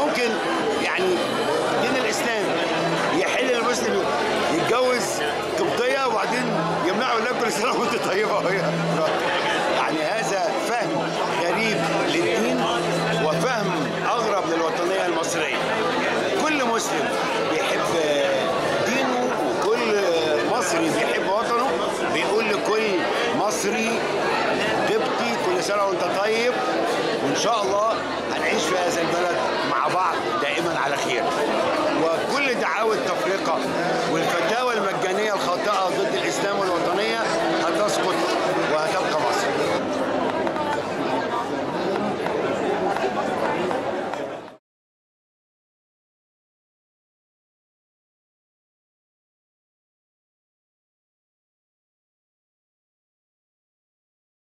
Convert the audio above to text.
ممكن يعني دين الاسلام يحل المسلم يتجوز قبطيه وبعدين يمنعه يقول لك كل سنه وانت طيبه وهي يعني هذا فهم غريب للدين وفهم اغرب للوطنيه المصريه كل مسلم بيحب دينه وكل مصري بيحب وطنه بيقول لكل مصري قبطي كل سنه وانت طيب وان شاء الله